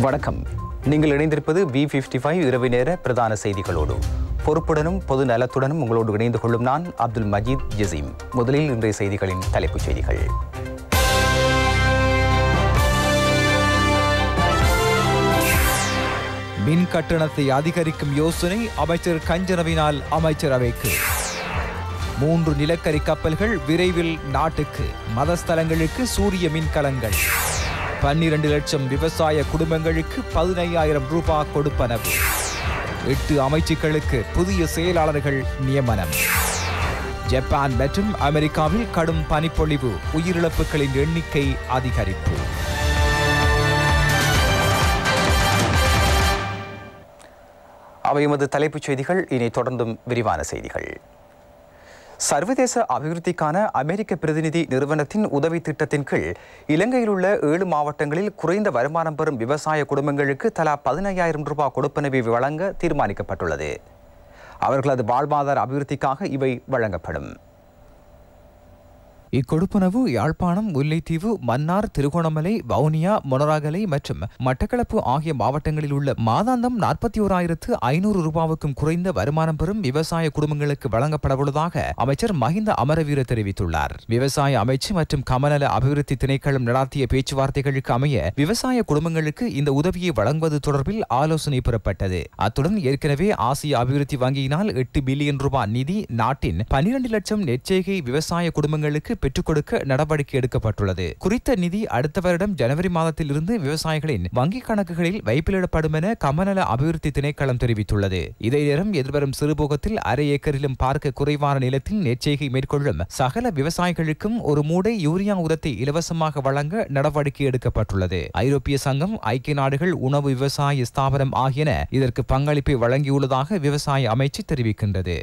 வணக்கம் நீங்கள் இணைந்திருப்பது வி பிப்டி ஃபைவ் இரவு நேர பிரதான செய்திகளோடு பொறுப்புடனும் பொது நலத்துடனும் உங்களோடு இணைந்து கொள்ளும் நான் அப்துல் மஜீத் ஜசீம் முதலில் இன்றைய செய்திகளின் தலைப்புச் செய்திகள் மின் கட்டணத்தை அதிகரிக்கும் யோசனை அமைச்சர் கஞ்சனவினால் அமைச்சரவைக்கு மூன்று நிலக்கரி கப்பல்கள் விரைவில் நாட்டுக்கு மதஸ்தலங்களுக்கு சூரிய மின்கலங்கள் பன்னிரண்டு லட்சம் விவசாய குடும்பங்களுக்கு பதினையாயிரம் ரூபாய் கொடுப்பனவு எட்டு அமைச்சுக்களுக்கு புதிய செயலாளர்கள் நியமனம் ஜப்பான் மற்றும் அமெரிக்காவில் கடும் பனிப்பொழிவு உயிரிழப்புகளின் எண்ணிக்கை அதிகரிப்பு அவை எமது தலைப்புச் செய்திகள் இனி தொடர்ந்தும் விரிவான செய்திகள் சர்வதேச அபிவிருத்திக்கான அமெரிக்க பிரதிநிதி நிறுவனத்தின் உதவி திட்டத்தின் கீழ் இலங்கையில் உள்ள ஏழு மாவட்டங்களில் குறைந்த வருமானம் பெறும் விவசாய குடும்பங்களுக்கு தலா பதினையாயிரம் ரூபாய் கொடுப்பனவை வழங்க தீர்மானிக்கப்பட்டுள்ளது அவர்களது வாழ்வாதார அபிவிருத்திக்காக இவை வழங்கப்படும் இக்கொடுப்பனவு யாழ்ப்பாணம் முல்லைத்தீவு மன்னார் திருகோணமலை வவுனியா மொனராகலை மற்றும் மட்டக்களப்பு ஆகிய மாவட்டங்களில் உள்ள மாதாந்தம் நாற்பத்தி ஓராயிரத்து ஐநூறு ரூபாவுக்கும் குறைந்த வருமானம் பெறும் விவசாய குடும்பங்களுக்கு வழங்கப்படவுள்ளதாக அமைச்சர் மஹிந்த அமரவீர தெரிவித்துள்ளார் விவசாய அமைச்சு மற்றும் கமநல அபிவிருத்தி திணைக்களம் நடாத்திய பேச்சுவார்த்தைகளுக்கு அமைய விவசாய குடும்பங்களுக்கு இந்த உதவியை வழங்குவது தொடர்பில் ஆலோசனை பெறப்பட்டது அத்துடன் ஏற்கனவே ஆசிய அபிவிருத்தி வங்கியினால் எட்டு பில்லியன் ரூபாய் நிதி நாட்டின் பனிரெண்டு லட்சம் நெற்செய்கை விவசாய குடும்பங்களுக்கு பெற்றுக் கொடுக்க நடவடிக்கை எடுக்கப்பட்டுள்ளது குறித்த நிதி அடுத்த வருடம் ஜனவரி மாதத்தில் இருந்து விவசாயிகளின் வங்கிக் கணக்குகளில் வைப்பிலிடப்படும் என கமநல அபிவிருத்தி திணைக்களம் தெரிவித்துள்ளது இதே நேரம் எதிர்வரும் சிறுபோகத்தில் அரை ஏக்கரிலும் பார்க்க குறைவான நிலத்தில் நெற்செய்கை மேற்கொள்ளும் சகல விவசாயிகளுக்கும் ஒரு மூடை யூரியா உரத்தை இலவசமாக வழங்க நடவடிக்கை எடுக்கப்பட்டுள்ளது ஐரோப்பிய சங்கம் ஐக்கிய நாடுகள் உணவு விவசாய ஸ்தாபனம் ஆகியன இதற்கு பங்களிப்பை வழங்கியுள்ளதாக விவசாய அமைச்சு தெரிவிக்கின்றது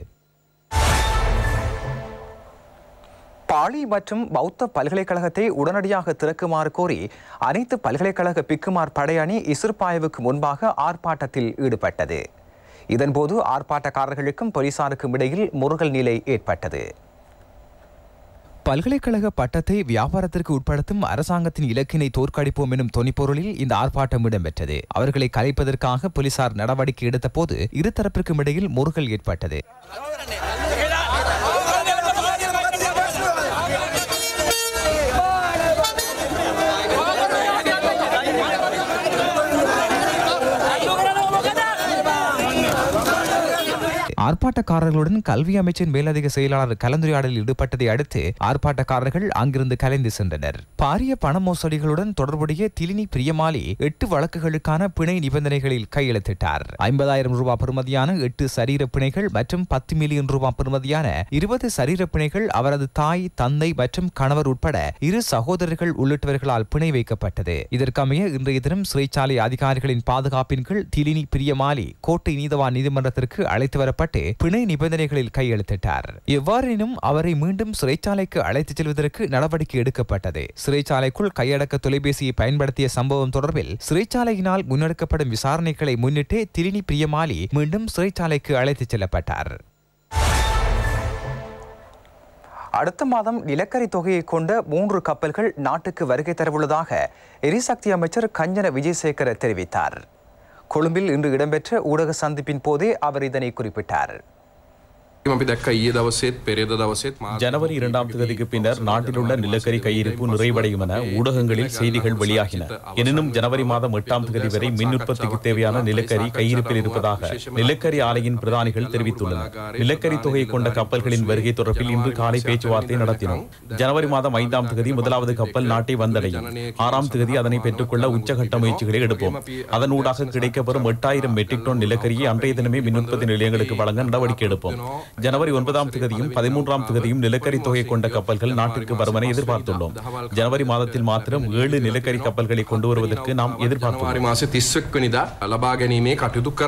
பாலி மற்றும் பௌத்த பல்கலைக்கழகத்தை உடனடியாக திறக்குமாறு கோரி அனைத்து பல்கலைக்கழக பிக்குமார் படையணி இசுர்பாயவுக்கு முன்பாக ஆர்ப்பாட்டத்தில் ஈடுபட்டது இதன்போது ஆர்ப்பாட்டக்காரர்களுக்கும் போலீசாருக்கும் இடையில் முருகல் நிலை ஏற்பட்டது பல்கலைக்கழக பட்டத்தை வியாபாரத்திற்கு உட்படுத்தும் அரசாங்கத்தின் இலக்கினை தோற்கடிப்போம் எனும் தொனிப்பொருளில் இந்த ஆர்ப்பாட்டம் இடம்பெற்றது அவர்களை கலைப்பதற்காக போலீசார் நடவடிக்கை எடுத்தபோது இருதரப்பிற்கும் இடையில் முருகல் ஏற்பட்டது ஆர்ப்பாட்டக்காரர்களுடன் கல்வி அமைச்சின் மேலதிக செயலாளர் கலந்துரையாடலில் ஈடுபட்டதை அடுத்து ஆர்ப்பாட்டக்காரர்கள் அங்கிருந்து கலைந்து சென்றனர் பாரிய பண மோசடிகளுடன் தொடர்புடைய திலினி பிரியமாலி எட்டு வழக்குகளுக்கான பிணை நிபந்தனைகளில் கையெழுத்திட்டார் ஐம்பதாயிரம் ரூபாய் பெறுமதியான எட்டு சரீர பிணைகள் மற்றும் பத்து மில்லியன் ரூபாய் பெறுமதியான இருபது சரீர பிணைகள் அவரது தாய் தந்தை மற்றும் கணவர் உட்பட இரு சகோதரர்கள் உள்ளிட்டவர்களால் பிணை வைக்கப்பட்டது இதற்கமைய இன்றைய தினம் சிறைச்சாலை அதிகாரிகளின் பாதுகாப்பின் கீழ் திலினி பிரியமாலி கோட்டை நீதவான் நீதிமன்றத்திற்கு அழைத்து வரப்பட்டு பிணை நிபந்தனைகளில் கையெழுத்திட்டார் எவ்வாறெனும் அவரை மீண்டும் சிறைச்சாலைக்கு அழைத்துச் செல்வதற்கு நடவடிக்கை எடுக்கப்பட்டது சிறைச்சாலைக்குள் கையடக்க தொலைபேசியை பயன்படுத்திய சம்பவம் தொடர்பில் சிறைச்சாலையினால் முன்னெடுக்கப்படும் விசாரணைகளை முன்னிட்டு திரினி பிரியமாலி மீண்டும் சிறைச்சாலைக்கு அழைத்துச் செல்லப்பட்டார் அடுத்த மாதம் நிலக்கரி தொகையை கொண்ட மூன்று கப்பல்கள் நாட்டுக்கு வருகை தரவுள்ளதாக எரிசக்தி அமைச்சர் கஞ்சன விஜயசேகர தெரிவித்தார் கொழும்பில் இன்று இடம்பெற்ற ஊடக சந்திப்பின் போதே அவர் இதனை குறிப்பிட்டார் අපි දැක්ක ඊය දවසේත් පෙරේද දවසේත් මා ஜனவரி இரண்டாம் தேதிக்கு பின்னர் நாட்டில் உள்ள நிலக்கரி கையிருப்பு நிறைவடையும் என ஊடகங்களில் செய்திகள் வெளியாகின எனினும் ஜனவரி மாதம் எட்டாம் தேதி வரை மின் உற்பத்திக்கு தேவையான நிலக்கரி கையிருப்பில் இருப்பதாக நிலக்கரி ஆலையின் பிரதானிகள் தெரிவித்துள்ளனர் நிலக்கரி தொகை கொண்ட கப்பல்களின் வருகை தொடர்பில் இன்று காலை பேச்சுவார்த்தை நடத்தினோம் ஜனவரி மாதம் ஐந்தாம் தேதி முதலாவது கப்பல் நாட்டை வந்தடையும் ஆறாம் தேதி அதனை பெற்றுக்கொள்ள உச்சகட்ட முயற்சிகளை எடுப்போம் அதன் ஊடாக கிடைக்கப்பெறும் எட்டாயிரம் மெட்ரிக் டன் நிலக்கரியை அன்றைய தினமே மின் உற்பத்தி நிலையங்களுக்கு வழங்க நடவடிக்கை எடுப்போம் ஜனவரி ஒன்பதாம் தேதியும் பதிமூன்றாம் தேதியும் நிலக்கரி தொகை கொண்ட கப்பல்கள் நாட்டிற்கு வரும் என எதிர்பார்த்துள்ளோம் ஜனவரி மாதத்தில் மாத்திரம் ஏழு நிலக்கரி கப்பல்களை கொண்டு வருவதற்கு நாம் எதிர்பார்த்துள்ளோம் ජනවාරි මාසේ තිස්සක්වනිදා ලබා ගැනීමේ කටයුතු කරන්න.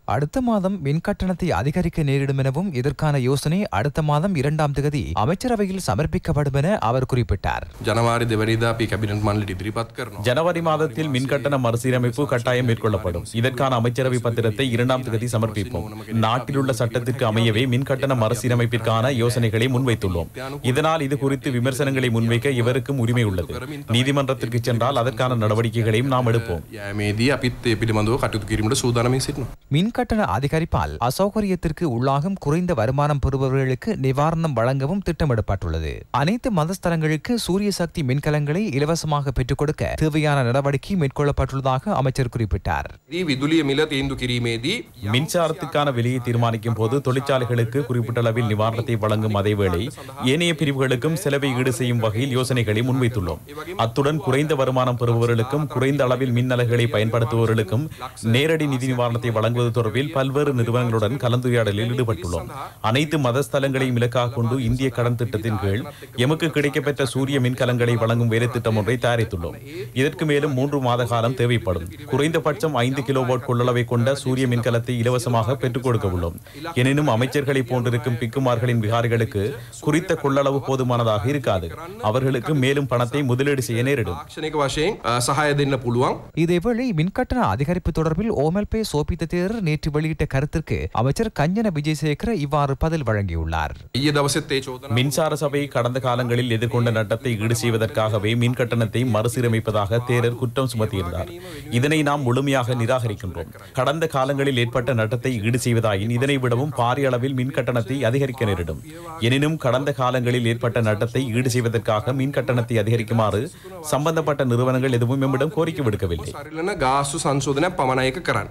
அடுத்த மாதம் மின் கட்டணத்தை அதிகரிக்க நேரிடும் எனவும் இதற்கான யோசனை அடுத்த மாதம் இரண்டாம் தேதி அமைச்சரவையில் சமர்ப்பிக்கப்படும் என அவர் குறிப்பிட்டார் ජනවාරි දෙවනිදා අපි කැබිනට් මණ්ඩලට ඉදිරිපත් කරනවා. ஜனவரி மாதத்தில் மின் கட்டண மறுசீரமைப்பு கட்டாயம் மேற்கொள்ளப்படும் இதற்கான அமைச்சரவை பத்திரத்தை இரண்டாம் தேதி சமர்ப்பிப்போம் நாட்டில் உள்ள சட்டத்திற்கு அமையவே மின் கட்டண மறுசீரமைப்பிற்கான யோசனைகளை முன்வைத்துள்ளோம் இதனால் இது குறித்து விமர்சனங்களை முன்வைக்க இவருக்கும் உரிமை உள்ளது நீதிமன்றத்திற்கு சென்றால் அதற்கான நடவடிக்கைகளையும் நாம் எடுப்போம் යෑමේදී අපිත් ඒ පිළිබඳව කටයුතු කිරීමට සූදානමින් සිටිනවා. மின் கட்டண அதிகரிப்பால் அசௌகரியத்திற்கு உள்ளாகும் குறைந்த வருமானம் பெறுபவர்களுக்கு நிவாரணம் வழங்கவும் திட்டமிடப்பட்டுள்ளது அனைத்து மதஸ்தலங்களுக்கு சூரிய சக்தி மின்கலங்களை இலவசமாக பெற்றுக் கொடுக்க தேவையான நடவடிக்கை மேற்கொள்ளப்பட்டுள்ளதாக அமைச்சர் குறிப்பிட்டார் දී විදුලිය මිල තීන්දු කිරීමේදී மின்சாரத்துக்கான விலையை தீர்மானிக்கும் போது தொழிற்சாலைகளுக்கு குறிப்பிட்ட அளவில் நிவாரணத்தை வழங்கும் அதேவேளை ஏனைய பிரிவுகளுக்கும் செலவை ஈடு செய்யும் வகையில் யோசனைகளை முன்வைத்துள்ளோம் அத்துடன் குறைந்த வருமானம் பெறுபவர்களுக்கும் குறைந்த அளவில் மின் அலகுகளை பயன்படுத்துபவர்களுக்கும் நேரடி நிதி நிவாரணத்தை வழங்குவது தொடர்பில் பல்வேறு நிறுவனங்களுடன் கலந்துரையாடலில் ஈடுபட்டுள்ளோம் அனைத்து மதஸ்தலங்களையும் இலக்காக கொண்டு இந்திய கடன் திட்டத்தின் கீழ் எமக்கு கிடைக்கப்பெற்ற சூரிய மின்கலங்களை வழங்கும் வேலை திட்டம் ஒன்றை தயாரித்துள்ளோம் இதற்கு மேலும் மூன்று மாத காலம் தேவைப்படும் குறைந்தபட்சம் ஐந்து கிலோவாட் கொள்ளளவை கொண்ட சூரிய மின்கலத்தை இலவசமாக பெற்றுக் கொடுக்க உள்ளோம் எனினும் அமைச்சர்களை போன்றிருக்கும் பிக்குமார்களின் விகாரிகளுக்கு குறித்த கொள்ளளவு போதுமானதாக இருக்காது அவர்களுக்கு மேலும் பணத்தை முதலீடு செய்ய நேரிடும் ක්ෂණික වශයෙන් අ, සහය දෙන්න පුළුවන්. இதேவேளை மின்கட்டண அதிகரிப்பு தொடர்பில் ஓமல்பே சோபித்த தேரர் நேற்று வெளியிட்ட கருத்திற்கு அமைச்சர் கஞ்சன விஜயசேகர இவ்வாறு பதில் வழங்கியுள்ளார் ඊය දවසෙත් ඒ චෝදනා மின்சார சபை கடந்த காலங்களில் எதிர்கொண்ட நட்டத்தை ஈடு செய்வதற்காகவே மின் கட்டணத்தை மறுசீரமைப்பதாக தேரர் குற்றம் சுமத்தியிருந்தார் இதனை நாம் முழுமையாக நிராகரிக்கின்றோம் கடந்த காலங்களில் ஏற்பட்ட நட்டத்தை ஈடு செய்வதாயின் இதனை விடவும் பாரிய அளவில் மின் கட்டணத்தை அதிகரிக்க நேரிடும் எனினும் கடந்த காலங்களில் ஏற்பட்ட நட்டத்தை ஈடு செய்வதற்காக மின் கட்டணத்தை அதிகரிக்குமாறு சம்பந்தப்பட்ட நிறுவனங்கள் எதுவும் எம்மிடம் கோரிக்கை விடுக்கவில்லை සරිලන ගාස්සු සංශෝධනයක් පමණයක කරන්න.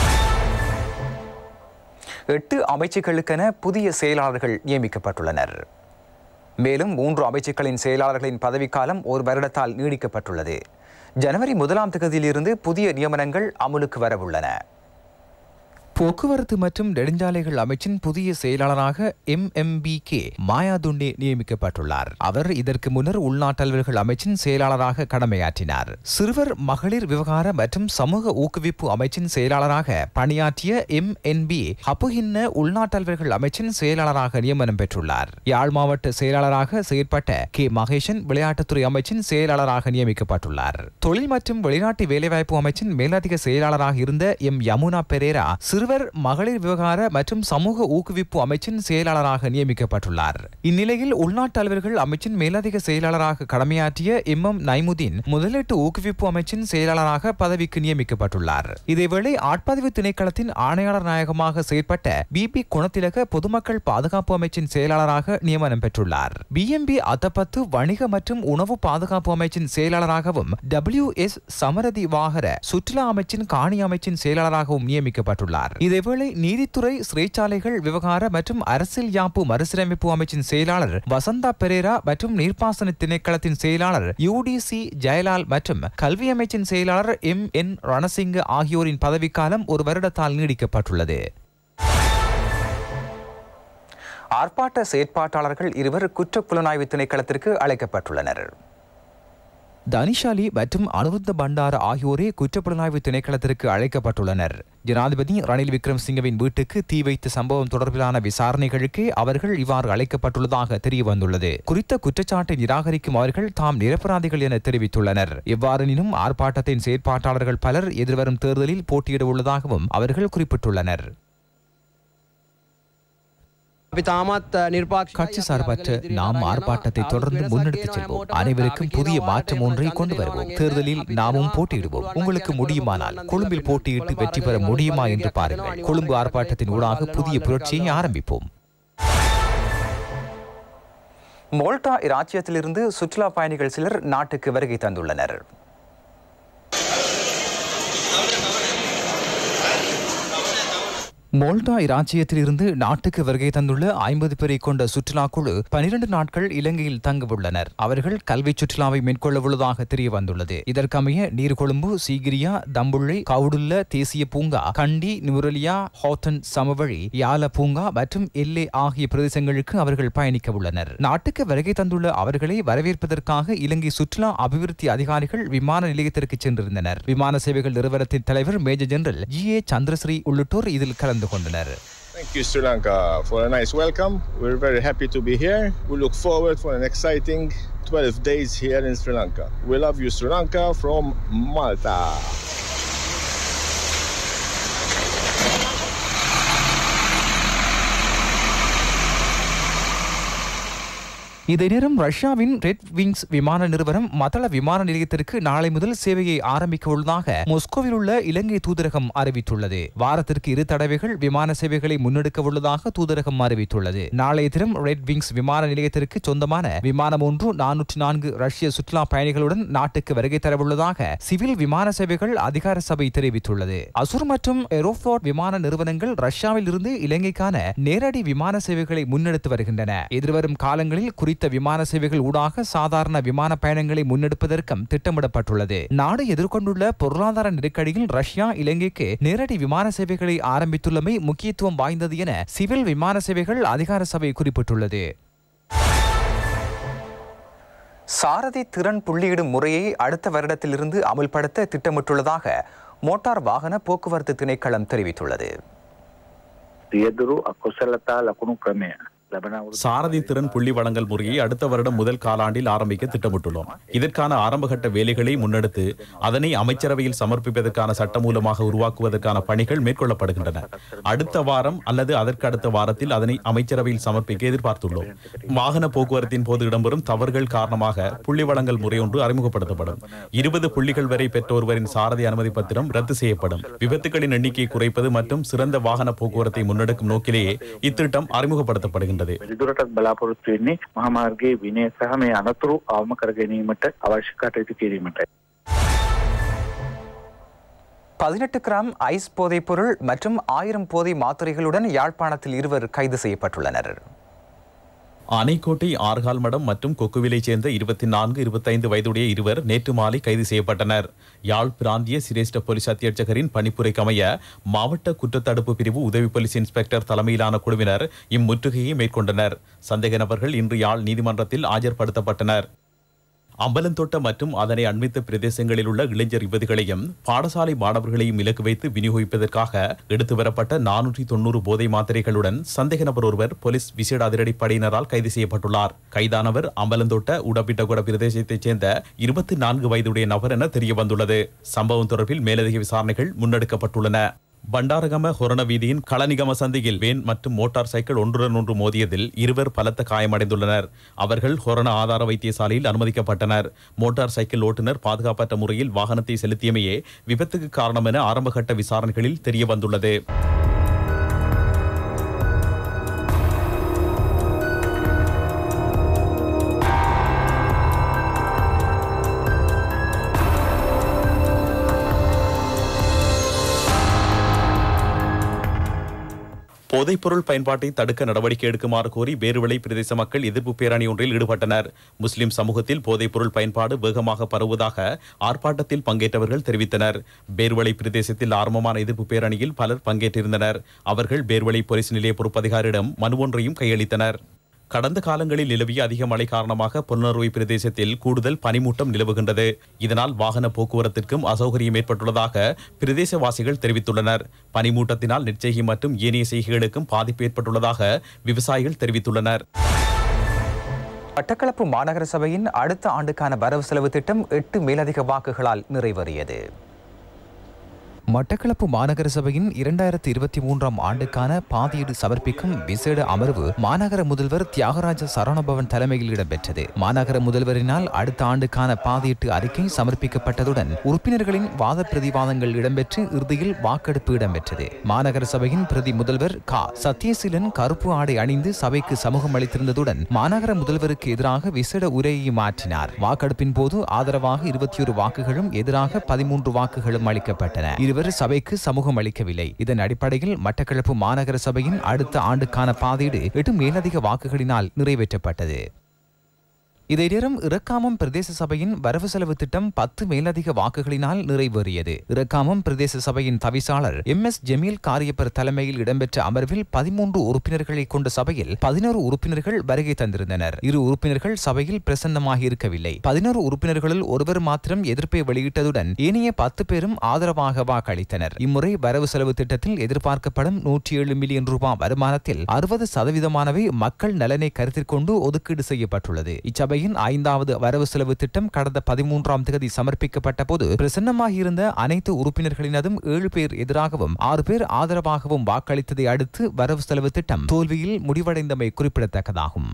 எட்டு அமைச்சுகளுக்கென புதிய செயலாளர்கள் நியமிக்கப்பட்டுள்ளனர் மேலும் மூன்று அமைச்சுக்களின் செயலாளர்களின் பதவிக்காலம் ஒரு வருடத்தால் நீடிக்கப்பட்டுள்ளது ஜனவரி முதலாம் தேதியிலிருந்து புதிய நியமனங்கள் அமுலுக்கு வரவுள்ளன போக்குவரத்து மற்றும் நெடுஞ்சாலைகள் அமைச்சின் புதிய செயலாளராக M M P K Mayadunne நியமிக்கப்பட்டுள்ளார் அவர் இதற்கு முன்னர் உள்நாட்டல்வர்கள் அமைச்சின் செயலாளராக கடமையாற்றினார் சிறுவர் மகளிர் விவகார மற்றும் சமூக ஊக்குவிப்பு அமைச்சின் செயலாளராக பணியாற்றிய எம் என் பி ஹப்புகின்ன உள்நாட்டல்வர்கள் அமைச்சின் செயலாளராக நியமனம் பெற்றுள்ளார் யாழ் மாவட்ட செயலாளராக செயற்பட்ட கே மகேஷன் விளையாட்டுத்துறை அமைச்சின் செயலாளராக நியமிக்கப்பட்டுள்ளார் தொழில் மற்றும் வெளிநாட்டு வேலைவாய்ப்பு அமைச்சின் மேலதிக செயலாளராக இருந்த எம் யமுனா பெரேரா சிறுவர் மகளிர் விவகார மற்றும் சமூக ஊக்குவிப்பு அமைச்சின் செயலாளராக நியமிக்கப்பட்டுள்ளார் இந்நிலையில் உள்நாட்டு அலுவலர்கள் அமைச்சின் மேலதிக செயலாளராக கடமையாற்றிய எம் எம் நைமுதீன் முதலீட்டு ஊக்குவிப்பு அமைச்சின் செயலாளராக பதவிக்கு நியமிக்கப்பட்டுள்ளார் இதேவேளை ஆட்பதிவு திணைக்களத்தின் ஆணையாளர் நாயகமாக செயற்பட்ட பி பி குணத்திலக பொதுமக்கள் பாதுகாப்பு அமைச்சின் செயலாளராக நியமனம் பெற்றுள்ளார் பிஎம்பி அத்தப்பத்து வணிக மற்றும் உணவு பாதுகாப்பு அமைச்சின் செயலாளராகவும் டபிள்யூ எஸ் சமரதி வாகர சுற்றுலா அமைச்சின் காணி அமைச்சின் செயலாளராகவும் நியமிக்கப்பட்டுள்ளார் இதேவேளை நீதித்துறை சிறைச்சாலைகள் விவகார மற்றும் அரசியல் யாப்பு மறுசீரமைப்பு அமைச்சின் செயலாளர் வசந்தா பெரேரா மற்றும் நீர்ப்பாசன திணைக்களத்தின் செயலாளர் யூடிசி ஜெயலால் மற்றும் கல்வி அமைச்சின் செயலாளர் எம் என் ரணசிங்க ஆகியோரின் பதவிக்காலம் ஒரு வருடத்தால் நீடிக்கப்பட்டுள்ளது ஆர்ப்பாட்ட செயற்பாட்டாளர்கள் இருவர் குற்றப்புலனாய்வு திணைக்களத்திற்கு அழைக்கப்பட்டுள்ளனர் தனிஷாலி மற்றும் அனுருத்த பண்டார ஆகியோரே குற்றப்புலனாய்வு திணைக்களத்திற்கு அழைக்கப்பட்டுள்ளனர் ஜனாதிபதி ரணில் விக்ரம்சிங்கவின் வீட்டுக்கு தீ வைத்த சம்பவம் தொடர்பிலான விசாரணைகளுக்கே அவர்கள் இவ்வாறு அழைக்கப்பட்டுள்ளதாக தெரிய வந்துள்ளது குறித்த குற்றச்சாட்டை நிராகரிக்கும் அவர்கள் தாம் நிரபராதிகள் என தெரிவித்துள்ளனர் எவ்வாறெனினும் ஆர்ப்பாட்டத்தின் செயற்பாட்டாளர்கள் பலர் எதிர்வரும் தேர்தலில் போட்டியிட உள்ளதாகவும் அவர்கள் குறிப்பிட்டுள்ளனர் අපි තාමත් නිර්පාක්ෂ கட்சி சார்பற்ற நாம் ஆர்ப்பாட்டத்தை தொடர்ந்து முன்னெடுத்துச் செல்வோம் அனைவருக்கும் புதிய மாற்றம் ஒன்றை கொண்டு வருவோம் தேர்தலில் நாமும் போட்டியிடுவோம் உங்களுக்கு முடியுமானால் கொழும்பில் போட்டியிட்டு வெற்றி பெற முடியுமா என்று பாருங்கள் கொழும்பு ஆர்ப்பாட்டத்தின் ஊடாக புதிய புரட்சியை ஆரம்பிப்போம் மோல்டா இராச்சியத்திலிருந்து சுற்றுலா பயணிகள் சிலர் நாட்டுக்கு வருகை தந்துள்ளனர் மோல்டா இராச்சியத்திலிருந்து நாட்டுக்கு வருகை தந்துள்ள ஐம்பது பேரை கொண்ட சுற்றுலா குழு பனிரண்டு நாட்கள் இலங்கையில் தங்கவுள்ளனர் அவர்கள் கல்வி சுற்றுலாவை மேற்கொள்ள உள்ளதாக தெரிய வந்துள்ளது இதற்கமைய நீர்கொழும்பு சீகிரியா தம்புள்ளை கவுடுல்ல தேசிய பூங்கா கண்டி நுரலியா ஹோட்டன் சமவழி யால பூங்கா மற்றும் எல்லே ஆகிய பிரதேசங்களுக்கு அவர்கள் பயணிக்க உள்ளனர் நாட்டுக்கு வருகை தந்துள்ள அவர்களை வரவேற்பதற்காக இலங்கை சுற்றுலா அபிவிருத்தி அதிகாரிகள் விமான நிலையத்திற்கு சென்றிருந்தனர் விமான சேவைகள் நிறுவனத்தின் தலைவர் major general G A Chandrasiri உள்ளிட்டோர் இதில் கலந்து கொண்டனர் Thank you, Sri Lanka, for a nice welcome. We're very happy to be here. We look forward for an exciting 12 days here in Sri Lanka. We love you, Sri Lanka, from Malta. இதே நேரம் ரஷ்யாவின் red wings விமான நிறுவனம் மதள விமான நிலையத்திற்கு நாளை முதல் சேவையை ஆரம்பிக்க உள்ளதாக மொஸ்கோவில் உள்ள இலங்கை தூதரகம் அறிவித்துள்ளது வாரத்திற்கு இரு தடவைகள் விமான சேவைகளை முன்னெடுக்க உள்ளதாக தூதரகம் அறிவித்துள்ளது நாளைய தினம் ரெட் விங்ஸ் விமான நிலையத்திற்கு சொந்தமான விமானம் ஒன்று நானூற்றி நான்கு ரஷ்ய சுற்றுலா பயணிகளுடன் நாட்டுக்கு வருகை தரவுள்ளதாக சிவில் விமான சேவைகள் அதிகார சபை தெரிவித்துள்ளது அசுர் மற்றும் ஏரோஃப்ளோட் விமான நிறுவனங்கள் ரஷ்யாவில் இருந்து இலங்கைக்கான நேரடி விமான சேவைகளை முன்னெடுத்து வருகின்றன எதிர்வரும் காலங்களில் குறித்த விமான சேவைகள் ஊடாக சாதாரண விமான பயணங்களை முன்னெடுப்பதற்கும் திட்டமிடப்பட்டுள்ளது நாடு எதிர்கொண்டுள்ள பொருளாதார நெருக்கடியில் ரஷ்யா இலங்கைக்கு நேரடி விமான சேவைகளை ஆரம்பித்துள்ளமை முக்கியத்துவம் வாய்ந்தது என சிவில் விமான சேவைகள் அதிகார சபை குறிப்பிட்டுள்ளது சாரதி திறன் புள்ளியிடும் முறையை அடுத்த வருடத்திலிருந்து அமல்படுத்த திட்டமிட்டுள்ளதாக மோட்டார் வாகன போக்குவரத்து திணைக்களம் தெரிவித்துள்ளது රියදුරු අකුසලතා ලකුණු ක්‍රමය ලබන අවුරුදු சாரதி திறன் புள்ளி வழங்கல் முறையை அடுத்த வருடம் முதல் காலாண்டில் ஆரம்பிக்க திட்டமிட்டுள்ளோம் இதற்கான ஆரம்பகட்ட வேலைகளை முன்னெடுத்து அதனை அமைச்சரவையில் சமர்ப்பிப்பதற்கான சட்டமூலமாக உருவாக்குவதற்கான பணிகள் மேற்கொள்ளப்படுகின்றன அடுத்த வாரம் அல்லது அதற்கு அடுத்த வாரத்தில் அதனை அமைச்சரவையில் சமர்ப்பிக்க எதிர்பார்த்துள்ளோம் வாகன போக்குவரத்தின் போது இடம்பெறும் தவறுகள் காரணமாக புள்ளி வழங்கல் முறை ஒன்று அறிமுகப்படுத்தப்படும் இருபது புள்ளிகள் வரை பெற்ற ஒருவரின் சாரதி அனுமதி பத்திரம் ரத்து செய்யப்படும் விபத்துகளின் எண்ணிக்கையை குறைப்பது மற்றும் சிறந்த வாகன போக்குவரத்தை முன்னெடுக்கும் நோக்கிலேயே இத்திட்டம் அறிமுகப்படுத்தப்படுகின்றது වැඩිදුරටත් බලාපොරොත්තු වෙන්නේ මහමාර්ගයේ විනය සහ මේ අනතුරු අවම කර ගැනීමට අවශ්‍ය කටයුතු කිරීමටයි. பதினெட்டு கிராம் ஐஸ் போதைப் பொருள் மற்றும் ஆயிரம் போதை மாத்திரைகளுடன் யாழ்ப்பாணத்தில் இருவர் கைது செய்யப்பட்டுள்ளனர் அணைக்கோட்டை ஆர்கால் மடம் மற்றும் கொக்குவிலைச் சேர்ந்த இருபத்தி நான்கு இருபத்தைந்து வயதுடைய இருவர் நேற்று மாலை கைது செய்யப்பட்டனர் யாழ் பிராந்திய சிரேஷ்ட போலீஸ் அத்தியட்சகரின் பணிப்புரைக்கு அமைய மாவட்ட குற்றத்தடுப்பு பிரிவு உதவி போலீஸ் இன்ஸ்பெக்டர் தலைமையிலான குழுவினர் இம்முற்றுகையை மேற்கொண்டனர் சந்தேக நபர்கள் இன்று யாழ் நீதிமன்றத்தில் ஆஜர்படுத்தப்பட்டனர் அம்பலந்தோட்ட மற்றும் அதனை அண்மித்த பிரதேசங்களில் உள்ள இளைஞர் யுவதிகளையும் பாடசாலை மாணவர்களையும் இலக்கு வைத்து விநியோகிப்பதற்காக எடுத்து வரப்பட்ட நானூற்றி தொண்ணூறு போதை மாத்திரைகளுடன் சந்தேக நபர் ஒருவர் போலீஸ் விசேட அதிரடிப்படையினரால் கைது செய்யப்பட்டுள்ளார் கைதானவர் அம்பலந்தோட்ட உடப்பிட்டகுட பிரதேசத்தைச் சேர்ந்த இருபத்தி நான்கு வயதுடைய நபர் என தெரிய வந்துள்ளது சம்பவம் தொடர்பில் மேலதிக விசாரணைகள் முன்னெடுக்கப்பட்டுள்ளன பண்டாரகம ஹொரண வீதியின் களனிகம சந்தியில் வேன் மற்றும் மோட்டார் சைக்கிள் ஒன்றுடன் ஒன்று மோதியதில் இருவர் பலத்த காயமடைந்துள்ளனர் அவர்கள் ஹொரண ஆதார வைத்தியசாலையில் அனுமதிக்கப்பட்டனர் மோட்டார் சைக்கிள் ஓட்டுநர் பாதுகாப்பற்ற முறையில் வாகனத்தை செலுத்தியமையே விபத்துக்கு காரணம் என ஆரம்பகட்ட விசாரணைகளில் தெரிய வந்துள்ளது போதைப்பொருள் பயன்பாட்டை தடுக்க நடவடிக்கை எடுக்குமாறு கோரி பேருவளை பிரதேச மக்கள் எதிர்ப்பு பேரணி ஒன்றில் ஈடுபட்டனர் முஸ்லிம் சமூகத்தில் போதைப்பொருள் பயன்பாடு வேகமாக பரவுவதாக ஆர்ப்பாட்டத்தில் பங்கேற்றவர்கள் தெரிவித்தனர் பேர்வளை பிரதேசத்தில் ஆரம்பமான எதிர்ப்பு பேரணியில் பலர் பங்கேற்றிருந்தனர் அவர்கள் பேர்வளை போலீஸ் நிலைய பொறுப்பதிகாரியிடம் மனு ஒன்றையும் கையளித்தனர் கடந்த காலங்களில் நிலவிய அதிக மழை காரணமாக பொன்னறுவை பிரதேசத்தில் கூடுதல் பனிமூட்டம் நிலவுகின்றது இதனால் வாகன போக்குவரத்திற்கும் அசௌகரியம் ஏற்பட்டுள்ளதாக பிரதேசவாசிகள் தெரிவித்துள்ளனர் பனிமூட்டத்தினால் நெற்செய்கை மற்றும் ஏனைய செய்கைகளுக்கும் பாதிப்பு ஏற்பட்டுள்ளதாக விவசாயிகள் தெரிவித்துள்ளனர் மட்டக்களப்பு மாநகர சபையின் அடுத்த ஆண்டுக்கான வரவு செலவு திட்டம் எட்டு மேலதிக வாக்குகளால் நிறைவேறியது மட்டக்களப்பு மாநகர சபையின் இரண்டாயிரத்தி இருபத்தி மூன்றாம் ஆண்டுக்கான பாதியீடு சமர்ப்பிக்கும் விசேட அமர்வு மாநகர முதல்வர் தியாகராஜ சரவணபவன் தலைமையில் இடம்பெற்றது மாநகர முதல்வரினால் அடுத்த ஆண்டுக்கான பாதியீட்டு அறிக்கை சமர்ப்பிக்கப்பட்டதுடன் உறுப்பினர்களின் வாத பிரதிவாதங்கள் இடம்பெற்று இறுதியில் வாக்கெடுப்பு இடம்பெற்றது மாநகர சபையின் பிரதி முதல்வர் கா சத்யசீலன் கருப்பு ஆடை அணிந்து சபைக்கு சமூகம் அளித்திருந்ததுடன் மாநகர முதல்வருக்கு எதிராக விசேட உரையை மாற்றினார் வாக்கெடுப்பின் போது ஆதரவாக இருபத்தி ஒரு வாக்குகளும் எதிராக பதிமூன்று வாக்குகளும் அளிக்கப்பட்டன இரு இருவர் சபைக்கு சமூகம் அளிக்கவில்லை இதன் அடிப்படையில் மட்டக்களப்பு மாநகர சபையின் அடுத்த ஆண்டுக்கான பாதீடு எட்டு மேலதிக வாக்குகளினால் நிறைவேற்றப்பட்டது இதே நேரம் இறக்காமம் பிரதேச சபையின் வரவு செலவு திட்டம் பத்து மேலதிக வாக்குகளினால் நிறைவேறியது இறக்காமம் பிரதேச சபையின் தவிசாளர் எம் எஸ் ஜமீல் காரியப்பர் தலைமையில் இடம்பெற்ற அமர்வில் பதிமூன்று உறுப்பினர்களை கொண்ட சபையில் பதினோரு உறுப்பினர்கள் வருகை தந்திருந்தனர் இரு உறுப்பினர்கள் சபையில் பிரசன்னமாக இருக்கவில்லை பதினோரு உறுப்பினர்களுள் ஒருவர் மாத்திரம் எதிர்ப்பை வெளியிட்டதுடன் ஏனைய பத்து பேரும் ஆதரவாக வாக்களித்தனர் இம்முறை வரவு செலவு திட்டத்தில் எதிர்பார்க்கப்படும் நூற்றி ஏழு மில்லியன் ரூபாய் வருமானத்தில் அறுபது சதவீதமானவை மக்கள் நலனை கருத்தில் கொண்டு ஒதுக்கீடு செய்யப்பட்டுள்ளது இச்சபையின் ஐந்தாவது வரவு செலவு திட்டம் கடந்த பதிமூன்றாம் தேதி சமர்ப்பிக்கப்பட்ட போது பிரசன்னமாகியிருந்த அனைத்து உறுப்பினர்களினதும் ஏழு பேர் எதிராகவும் ஆறு பேர் ஆதரவாகவும் வாக்களித்ததை அடுத்து வரவு செலவு திட்டம் தோல்வியில் முடிவடைந்தமை குறிப்பிடத்தக்கதாகும்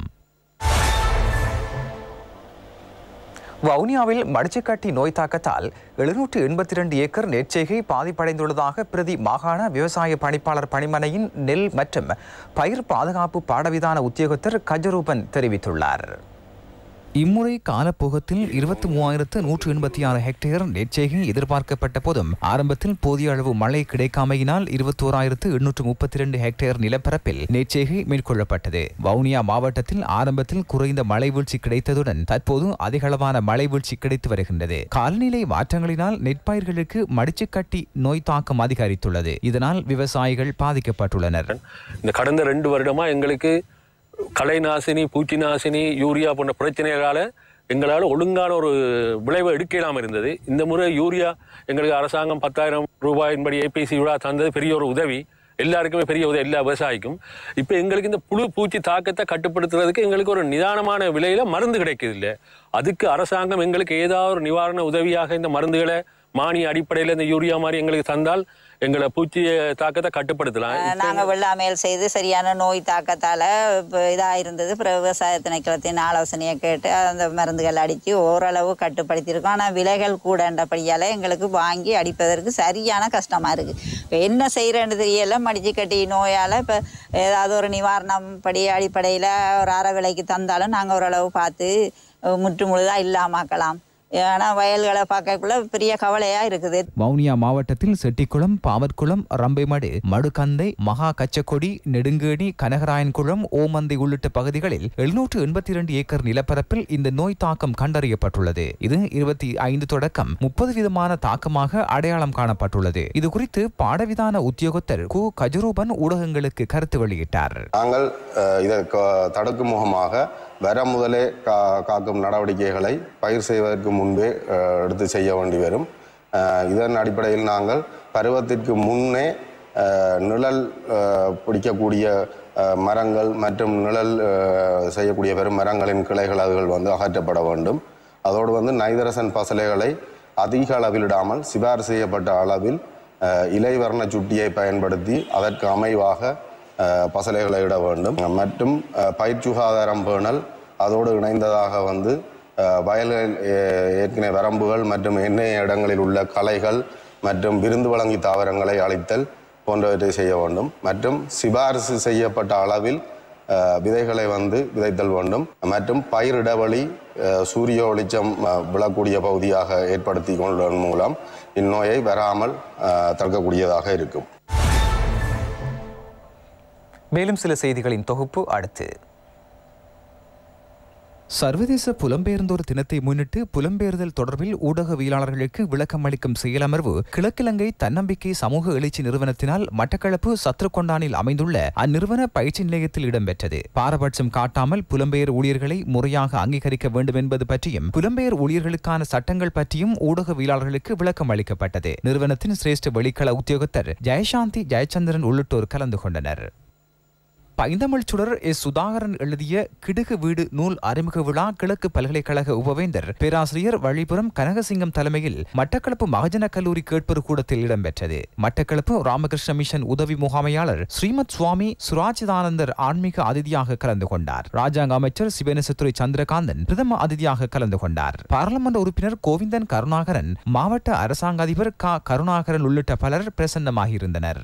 வவுனியாவில் மடிச்சுக்கட்டி நோய் தாக்கத்தால் எழுநூற்று எண்பத்தி இரண்டு ஏக்கர் நெற்செய்கை பாதிப்படைந்துள்ளதாக பிரதி மாகாண விவசாய பணிப்பாளர் பணிமனையின் நெல் மற்றும் பயிர் பாதுகாப்பு பாடவிதான உத்தியோகத்தர் கஜரூபன் தெரிவித்துள்ளார் இம்முறை காலப்போகத்தில் இருபத்தி மூவாயிரத்து நூற்று எண்பத்தி ஆறு ஹெக்டேர் நெற்செய்கை எதிர்பார்க்கப்பட்ட போதும் ஆரம்பத்தில் போதிய அளவு மழை கிடைக்காமையினால் இருபத்தோராயிரத்து எண்ணூற்று முப்பத்தி இரண்டு ஹெக்டேர் நிலப்பரப்பில் நெற்செய்கை மேற்கொள்ளப்பட்டது வவுனியா மாவட்டத்தில் ஆரம்பத்தில் குறைந்த மழை வீழ்ச்சி கிடைத்ததுடன் தற்போது அதிகளவான மழை வீழ்ச்சி கிடைத்து வருகின்றது காலநிலை மாற்றங்களினால் நெற்பயிர்களுக்கு மடிச்சுக்கட்டி நோய் தாக்கம் அதிகரித்துள்ளது இதனால் விவசாயிகள் பாதிக்கப்பட்டுள்ளனர் இந்த கடந்த ரெண்டு வருடமா எங்களுக்கு களை நாசினி பூச்சி நாசினி யூரியா போன்ற பிரச்சனைகளால் எங்களால் ஒழுங்கான ஒரு விளைவை எடுக்க இல்லாமல் இருந்தது இந்த முறை யூரியா எங்களுக்கு அரசாங்கம் பத்தாயிரம் ரூபாயின்படி ஏபிசி விழா தந்தது பெரிய ஒரு உதவி எல்லாருக்குமே பெரிய உதவி எல்லா விவசாயிக்கும் இப்போ எங்களுக்கு இந்த புழு பூச்சி தாக்கத்தை கட்டுப்படுத்துறதுக்கு எங்களுக்கு ஒரு நிதானமான விலையில மருந்து கிடைக்குது இல்லை அதுக்கு அரசாங்கம் எங்களுக்கு ஏதாவது ஒரு நிவாரண உதவியாக இந்த மருந்துகளை மானிய அடிப்படையில் இந்த யூரியா மாதிரி எங்களுக்கு தந்தால் எங்களை பூச்சி தாக்கத்தை கட்டுப்படுத்தலாம் இப்ப நாங்கள் வெள்ளாமையல் செய்து சரியான நோய் தாக்கத்தால் இப்போ இதாக இருந்தது அப்புறம் விவசாய திணைக்களத்தின் ஆலோசனையை கேட்டு அந்த மருந்துகள் அடித்து ஓரளவு கட்டுப்படுத்தியிருக்கோம் ஆனால் விலைகள் கூடன்றபடியால் எங்களுக்கு வாங்கி அடிப்பதற்கு சரியான கஷ்டமாக இருக்குது இப்போ என்ன செய்கிறேன்னு தெரியல மடிச்சு கட்டி நோயால் இப்போ ஏதாவது ஒரு நிவாரணம் படி அடிப்படையில் ஒரு அரை விலைக்கு தந்தாலும் நாங்கள் ஓரளவு பார்த்து முற்று முழுதாக இல்லாமாக்கலாம் ஏன்னா வயல்களை பார்க்கக்குள்ள பெரிய கவலையாக இருக்குது வவுனியா மாவட்டத்தில் செட்டிக்குளம் பாவற்குளம் ரம்பைமடு மடுக்கந்தை மகா கச்சக்கொடி நெடுங்கேணி கனகராயன்குளம் ஓமந்தை உள்ளிட்ட பகுதிகளில் எழுநூற்று எண்பத்தி இரண்டு ஏக்கர் நிலப்பரப்பில் இந்த நோய் தாக்கம் கண்டறியப்பட்டுள்ளது இது இருபத்தி ஐந்து தொடக்கம் முப்பது விதமான தாக்கமாக அடையாளம் காணப்பட்டுள்ளது இது குறித்து பாடவிதான உத்தியோகத்தர் கு கஜரூபன் ஊடகங்களுக்கு கருத்து வெளியிட்டார் நாங்கள் அஹ், இதை க- தடுக்கும் முகமாக வர முதலே கா காக்கும் நடவடிக்கைகளை பயிர் செய்வதற்கு முன்பே அஹ், எடுத்து செய்ய வேண்டி வரும் அஹ், இதன் அடிப்படையில் நாங்கள் பருவத்திற்கு முன்னே அஹ், நிழல் அஹ், பிடிக்கக்கூடிய அஹ், மரங்கள் மற்றும் நிழல் அஹ், செய்யக்கூடிய பெரும் மரங்களின் கிளைகள் அதுகள் வந்து அகற்றப்பட வேண்டும் அதோடு வந்து நைதரசன் பசலைகளை அதிக அளவில் இடாமல் சிபாரிசு செய்யப்பட்ட அளவில் அஹ், இலைவர்ண சுட்டியை பயன்படுத்தி அதற்கு அமைவாக அஹ், பசலைகளை இட வேண்டும் மற்றும் அஹ், பயிர் சுகாதாரம் பேணல் அதோடு இணைந்ததாக வந்து அஹ், வயல்கள் ஏ- ஏற்கனவே வரம்புகள் மற்றும் எண்ணெய் இடங்களில் உள்ள களைகள் மற்றும் விருந்து வழங்கி தாவரங்களை அழித்தல் போன்றவற்றை செய்ய வேண்டும் மற்றும் சிபாரிசு செய்யப்பட்ட அளவில் அஹ், விதைகளை வந்து விதைத்தல் வேண்டும் மற்றும் பயிர் இடைவெளி அஹ், சூரிய வெளிச்சம் அஹ், விழக்கூடிய பகுதியாக ஏற்படுத்தி கொள்வதன் மூலம் இந்நோயை வராமல் அஹ், தடுக்கக்கூடியதாக இருக்கும் மேலும் சில செய்திகளின் தொகுப்பு அடுத்து சர்வதேச புலம்பெயர்ந்தோர் தினத்தை முன்னிட்டு புலம்பெயர்தல் தொடர்பில் ஊடகவியலாளர்களுக்கு விளக்கம் அளிக்கும் செயலமர்வு கிழக்கிழங்கை தன்னம்பிக்கை சமூக எழுச்சி நிறுவனத்தினால் மட்டக்களப்பு சத்ருகொண்டானில் அமைந்துள்ள அந்நிறுவன பயிற்சி நிலையத்தில் இடம்பெற்றது பாரபட்சம் காட்டாமல் புலம்பெயர் ஊழியர்களை முறையாக அங்கீகரிக்க வேண்டும் என்பது பற்றியும் புலம்பெயர் ஊழியர்களுக்கான சட்டங்கள் பற்றியும் ஊடகவியலாளர்களுக்கு விளக்கம் அளிக்கப்பட்டது நிறுவனத்தின் சிரேஷ்ட வெளிக்கள உத்தியோகத்தர் ஜெயசாந்தி ஜெயச்சந்திரன் உள்ளிட்டோர் கலந்து கொண்டனர் பைந்தமிழ் சுடர் எஸ் சுதாகரன் எழுதிய கிடுகு வீடு நூல் அறிமுக விழா கிழக்கு பல்கலைக்கழக உபவேந்தர் பேராசிரியர் வழிபுரம் கனகசிங்கம் தலைமையில் மட்டக்களப்பு மகஜன கல்லூரி கேட்பொரு கூடத்தில் இடம்பெற்றது மட்டக்களப்பு ராமகிருஷ்ண மிஷன் உதவி முகாமையாளர் ஸ்ரீமத் சுவாமி சுராஜிதானந்தர் ஆன்மீக அதிதியாக கலந்து கொண்டார் ராஜாங்க அமைச்சர் சிவனேசத்துறை சந்திரகாந்தன் பிரதம அதிதியாக கலந்து கொண்டார் பாராளுமன்ற உறுப்பினர் கோவிந்தன் கருணாகரன் மாவட்ட அரசாங்க அதிபர் க கருணாகரன் உள்ளிட்ட பலர் பிரசன்னமாகியிருந்தனர்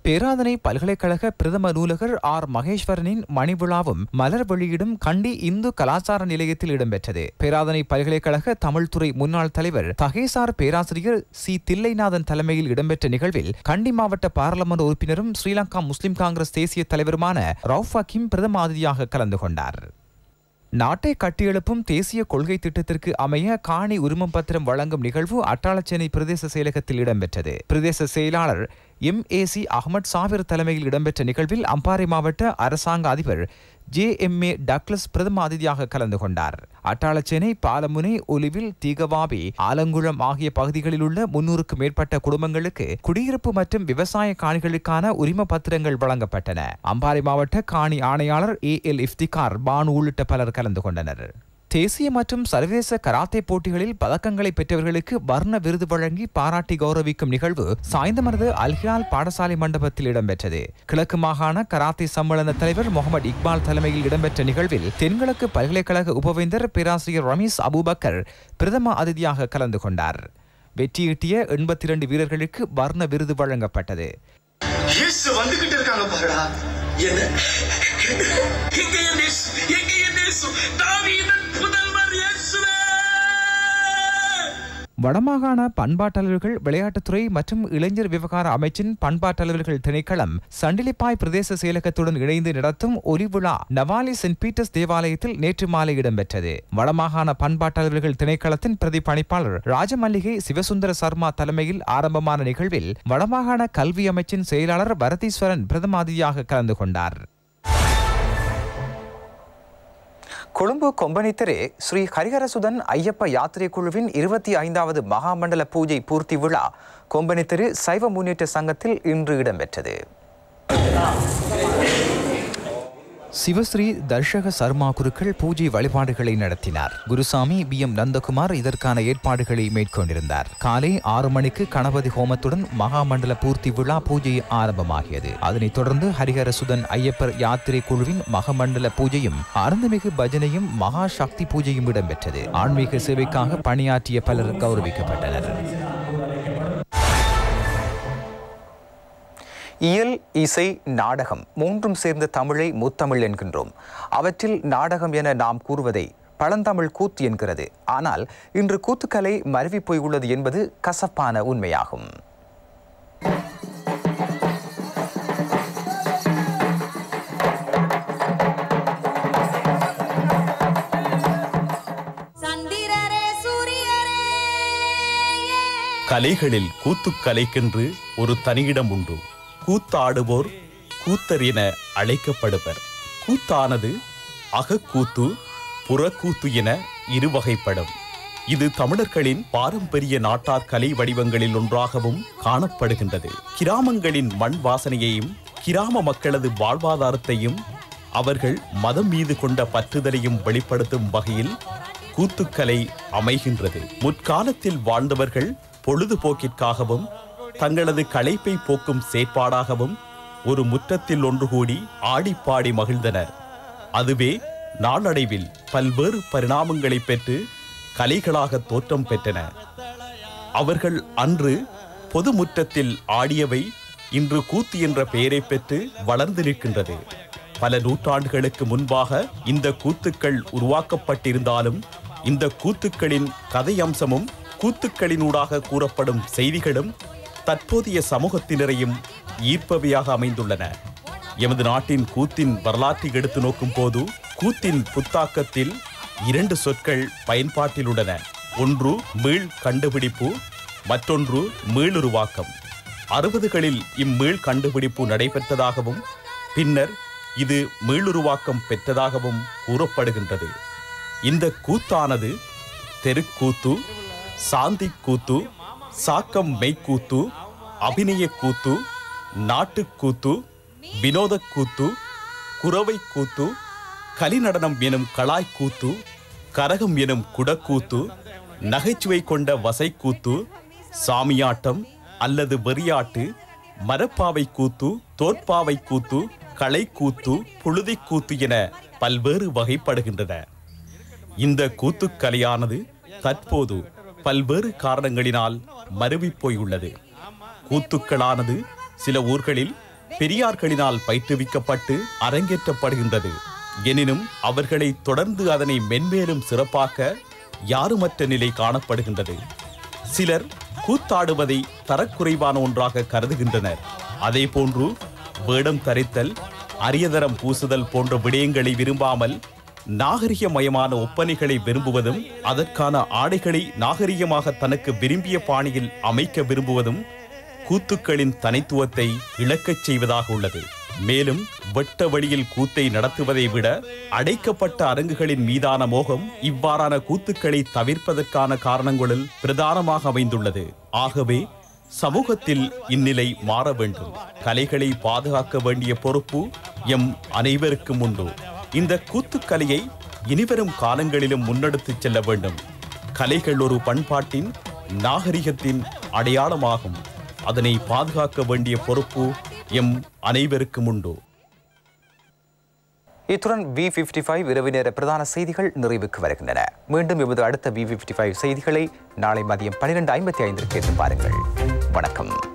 பேராதனை பல்கலைக்கழக பிரதம நூலகர் ஆர் மகேஸ்வரனின் மணிவிழாவும் மலர் வெளியீடும் கண்டி இந்து கலாச்சார நிலையத்தில் இடம்பெற்றது பேராதனை பல்கலைக்கழக தமிழ்துறை முன்னாள் தலைவர் தகேசார் பேராசிரியர் சி தில்லைநாதன் தலைமையில் இடம்பெற்ற நிகழ்வில் கண்டி மாவட்ட பாராளுமன்ற உறுப்பினரும் ஸ்ரீலங்கா முஸ்லிம் காங்கிரஸ் தேசிய தலைவருமான ரவுஃப் ஹக்கீம் பிரதம அதிதியாக கலந்து கொண்டார் நாட்டை கட்டியெழுப்பும் தேசிய கொள்கை திட்டத்திற்கு அமைய காணி உரிமம் பத்திரம் வழங்கும் நிகழ்வு அட்டாளச்சேனை பிரதேச செயலகத்தில் இடம்பெற்றது பிரதேச செயலாளர் M A C Ahamed Savir தலைமையில் இடம்பெற்ற நிகழ்வில் அம்பாறை மாவட்ட அரசாங்க அதிபர் ஜே எம் ஏ டக்ளஸ் பிரதம அதிதியாக கலந்து கொண்டார் அட்டாளச்சேனை பாலமுனை ஒலிவில் தீகவாபி ஆலங்குளம் ஆகிய பகுதிகளில் உள்ள முன்னூறுக்கும் மேற்பட்ட குடும்பங்களுக்கு குடியிருப்பு மற்றும் விவசாய காணிகளுக்கான உரிம பத்திரங்கள் வழங்கப்பட்டன அம்பாறை மாவட்ட காணி ஆணையாளர் ஏ எல் இஃப்திகார் பானு உள்ளிட்ட பலர் கலந்து கொண்டனர் தேசிய மற்றும் சர்வதேச கராத்தே போட்டிகளில் பதக்கங்களை பெற்றவர்களுக்கு வர்ண விருது வழங்கி பாராட்டி கௌரவிக்கும் நிகழ்வு சாய்ந்தமரது அல்ஹிலால் பாடசாலை மண்டபத்தில் இடம்பெற்றது கிழக்கு மாகாண கராத்தே சம்மேளன தலைவர் முகமது இக்பால் தலைமையில் இடம்பெற்ற நிகழ்வில் தென்கிழக்கு பல்கலைக்கழக உபவேந்தர் பேராசிரியர் ரமீஸ் அபூபக்கர் பிரதம அதிதியாக கலந்து கொண்டார் வெற்றியீட்டிய எண்பத்தி இரண்டு வீரர்களுக்கு வர்ண விருது வழங்கப்பட்டது இயேசு வந்துகிட்டு இருக்காங்க பாருடா என்ன எங்க என் இயேசு எங்க என் இயேசு தாவீதின் புதல்வர் இயேசுவே வடமாகாண பண்பாட்டளர்கள் விளையாட்டுத்துறை மற்றும் இளைஞர் விவகார அமைச்சின் பண்பாட்டளர்கள் திணைக்களம் சண்டிலிப்பாய் பிரதேச செயலகத்துடன் இணைந்து நடத்தும் ஒலி விழா நவாலி சென்ட் பீட்டர்ஸ் தேவாலயத்தில் நேற்று மாலை இடம்பெற்றது வடமாகாண பண்பாட்டளர்கள் திணைக்களத்தின் பிரதி பணிப்பாளர் ராஜமல்லிகை சிவசுந்தர சர்மா தலைமையில் ஆரம்பமான நிகழ்வில் வடமாகாண கல்வி அமைச்சின் செயலாளர் பரதீஸ்வரன் பிரதமாதியாக கலந்து கொண்டார் கொழும்பு கொம்பனித்தரே ஸ்ரீ ஹரிஹரசுதன் ஐயப்ப யாத்திரை குழுவின் இருபத்தி ஐந்தாவது மகாமண்டல பூஜை பூர்த்தி விழா கொம்பனித்தரு சைவ முன்னேற்ற சங்கத்தில் இன்று இடம்பெற்றது சிவஸ்ரீ தர்ஷக சர்மா குருக்கள் பூஜை வழிபாடுகளை நடத்தினார் குருசாமி பி எம் நந்தகுமார் இதற்கான ஏற்பாடுகளை மேற்கொண்டிருந்தார் காலை ஆறு மணிக்கு கணபதி ஹோமத்துடன் மகாமண்டல பூர்த்தி விழா பூஜை ஆரம்பமாகியது அதனைத் தொடர்ந்து ஹரிஹரசுதன் ஐயப்பர் யாத்திரை குழுவின் மகமண்டல பூஜையும் அருந்தமிகு பஜனையும் மகா சக்தி பூஜையும் இடம்பெற்றது ஆன்மீக சேவைக்காக பணியாற்றிய பலர் கௌரவிக்கப்பட்டனர் இயல் இசை நாடகம் மூன்றும் சேர்ந்த தமிழை முத்தமிழ் என்கின்றோம் அவற்றில் நாடகம் என நாம் கூறுவதை பழந்தமிழ் கூத்து என்கிறது ஆனால் இன்று கூத்துக்கலை மருவி போய் உள்ளது என்பது கசப்பான உண்மையாகும் சந்திரரே சூரியரே கலைகளில் கூத்துக்கலைக்கென்று ஒரு தனியிடம் உண்டு கூத்தாடுவோர் கூத்தர் என அழைக்கப்படுவர் கூத்தானது அகக்கூத்து புறக்கூத்து என இருவகைப்படும் இது தமிழர்களின் பாரம்பரிய நாட்டார் கலை வடிவங்களில் ஒன்றாகவும் காணப்படுகின்றது கிராமங்களின் மண் வாசனையையும் கிராம மக்களது வாழ்வாதாரத்தையும் அவர்கள் மதம் மீது கொண்ட பற்றுதலையும் வெளிப்படுத்தும் வகையில் கூத்துக்கலை அமைகின்றது முற்காலத்தில் வாழ்ந்தவர்கள் பொழுதுபோக்கிற்காகவும் தங்களது களைப்பை போக்கும் செயற்பாடாகவும் ஒரு முற்றத்தில் ஒன்று கூடி ஆடிப்பாடி மகிழ்ந்தனர் அதுவே நாளடைவில் பல்வேறு பரிணாமங்களை பெற்று கலைகளாக தோற்றம் பெற்றன அவர்கள் அன்று பொது முற்றத்தில் ஆடியவை இன்று கூத்து என்ற பெயரை பெற்று வளர்ந்து நிற்கின்றது பல நூற்றாண்டுகளுக்கு முன்பாக இந்த கூத்துக்கள் உருவாக்கப்பட்டிருந்தாலும் இந்த கூத்துக்களின் கதை அம்சமும் கூத்துக்களினூடாக கூறப்படும் செய்திகளும் தற்போதைய சமூகத்தினரையும் ஈர்ப்பவையாக அமைந்துள்ளன எமது நாட்டின் கூத்தின் வரலாற்றை எடுத்து நோக்கும் போது கூத்தின் புத்தாக்கத்தில் இரண்டு சொற்கள் பயன்பாட்டில் உள்ளன ஒன்று மீள் கண்டுபிடிப்பு மற்றொன்று மீளுருவாக்கம் அறுபதுகளில் இம்மீள் கண்டுபிடிப்பு நடைபெற்றதாகவும் பின்னர் இது மீளுருவாக்கம் பெற்றதாகவும் கூறப்படுகின்றது இந்த கூத்தானது தெருக்கூத்து சாந்தி கூத்து சாக்கம் மெய்க்கூத்து அபிநய கூத்து நாட்டுக்கூத்து வினோதக் கூத்து குறவை கூத்து கலிநடனம் எனும் கலாய்க்கூத்து கரகம் எனும் குடக்கூத்து நகைச்சுவை கொண்ட வசைக்கூத்து சாமியாட்டம் அல்லது வெறியாட்டு மரப்பாவை கூத்து தோற்பாவை கூத்து களைக்கூத்து புழுதிக்கூத்து என பல்வேறு வகைப்படுகின்றன இந்த கூத்துக்கலையானது தற்போது பல்வேறு காரணங்களினால் மருவிப் போயுள்ளது கூத்துக்களானது சில ஊர்களில் பெரியார்களினால் பயிற்றுவிக்கப்பட்டு அரங்கேற்றப்படுகின்றது எனினும் அவர்களை தொடர்ந்து அதனை மென்மேலும் சிறப்பாக்க யாருமற்ற நிலை காணப்படுகின்றது சிலர் கூத்தாடுவதை தரக்குறைவான ஒன்றாக கருதுகின்றனர் அதேபோன்று வேடம் தரித்தல் அரியதரம் பூசுதல் போன்ற விடயங்களை விரும்பாமல் நாகரிகமயமான ஒப்பனைகளை விரும்புவதும் அதற்கான ஆடைகளை நாகரிகமாக தனக்கு விரும்பிய பாணியில் அமைக்க விரும்புவதும் கூத்துக்களின் தனித்துவத்தை இழக்கச் செய்வதாக உள்ளது மேலும் வெட்ட வழியில் கூத்தை நடத்துவதை விட அடைக்கப்பட்ட அரங்குகளின் மீதான மோகம் இவ்வாறான கூத்துக்களை தவிர்ப்பதற்கான காரணங்களில் பிரதானமாக அமைந்துள்ளது ஆகவே சமூகத்தில் இந்நிலை மாற வேண்டும் கலைகளை பாதுகாக்க வேண்டிய பொறுப்பு எம் அனைவருக்கும் உண்டு இந்த கூத்துக்கலையை இனிவரும் காலங்களிலும் முன்னெடுத்துச் செல்ல வேண்டும் கலைகள் ஒரு பண்பாட்டின் நாகரிகத்தின் அடையாளமாகும் அதனை பாதுகாக்க வேண்டிய பொறுப்பு எம் அனைவருக்கும் உண்டு இத்துடன் வி பிப்டி ஃபைவ் இரவு நேர பிரதான செய்திகள் நிறைவுக்கு வருகின்றன மீண்டும் எமது அடுத்த வி பிப்டி ஃபைவ் செய்திகளை நாளை மதியம் பன்னிரெண்டு ஐம்பத்தி ஐந்திற்கு பாருங்கள் வணக்கம்